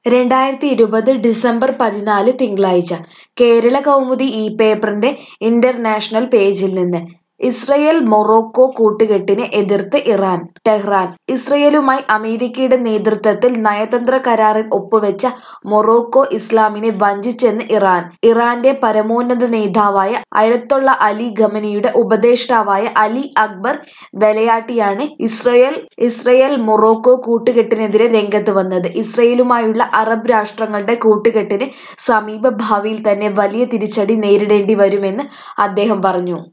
രണ്ടായിരത്തി ഇരുപത് ഡിസംബർ പതിനാല് തിങ്കളാഴ്ച കേരള കൗമുദി ഈ പേപ്പറിന്റെ ഇന്റർനാഷണൽ പേജിൽ നിന്ന് ഇസ്രയേൽ മൊറോക്കോ കൂട്ടുകെട്ടിനെ എതിർത്ത് ഇറാൻ ടെഹ്റാൻ ഇസ്രയേലുമായി അമേരിക്കയുടെ നേതൃത്വത്തിൽ നയതന്ത്ര കരാറിൽ ഒപ്പുവെച്ച മൊറോക്കോ ഇസ്ലാമിനെ വഞ്ചിച്ചെന്ന് ഇറാൻ ഇറാന്റെ പരമോന്നത നേതാവായ അയതൊള്ള അലി ഖമനിയുടെ ഉപദേഷ്ടാവായ അലി അക്ബർ വെലയാട്ടിയാണ് ഇസ്രയേൽ ഇസ്രയേൽ മൊറോക്കോ കൂട്ടുകെട്ടിനെതിരെ രംഗത്ത് വന്നത് ഇസ്രയേലുമായുള്ള അറബ് രാഷ്ട്രങ്ങളുടെ കൂട്ടുകെട്ടിന് സമീപ ഭാവിയിൽ തന്നെ വലിയ തിരിച്ചടി നേരിടേണ്ടി വരുമെന്ന് അദ്ദേഹം പറഞ്ഞു